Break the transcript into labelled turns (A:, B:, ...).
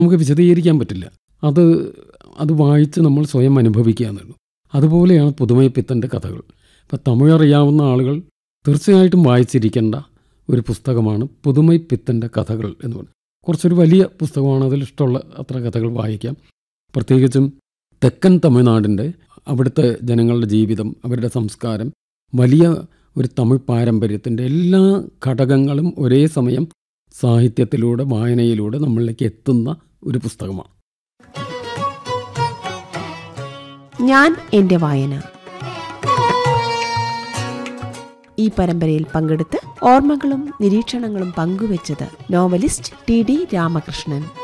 A: നമുക്ക് വിശദീകരിക്കാൻ പറ്റില്ല അത് അത് വായിച്ച് നമ്മൾ സ്വയം അനുഭവിക്കുക എന്നുള്ളൂ അതുപോലെയാണ് പുതുമൈപ്പിത്തൻ്റെ കഥകൾ ഇപ്പം തമിഴ് അറിയാവുന്ന ആളുകൾ തീർച്ചയായിട്ടും വായിച്ചിരിക്കേണ്ട ഒരു പുസ്തകമാണ് പുതുമൈപ്പിത്തൻ്റെ കഥകൾ എന്ന് പറയുന്നത് കുറച്ചൊരു വലിയ പുസ്തകമാണ് അതിൽ ഇഷ്ടമുള്ള അത്ര കഥകൾ വായിക്കാം പ്രത്യേകിച്ചും തെക്കൻ തമിഴ്നാടിൻ്റെ അവിടുത്തെ ജനങ്ങളുടെ ജീവിതം അവരുടെ സംസ്കാരം വലിയ ഒരു തമിഴ് പാരമ്പര്യത്തിൻ്റെ എല്ലാ ഘടകങ്ങളും ഒരേ സമയം സാഹിത്യത്തിലൂടെ വായനയിലൂടെ നമ്മളിലേക്ക് എത്തുന്ന ഒരു പുസ്തകമാണ്
B: ഞാൻ എൻ്റെ വായന ഈ പരമ്പരയിൽ പങ്കെടുത്ത് ഓർമ്മകളും നിരീക്ഷണങ്ങളും പങ്കുവച്ചത് നോവലിസ്റ്റ് ടി ഡി രാമകൃഷ്ണൻ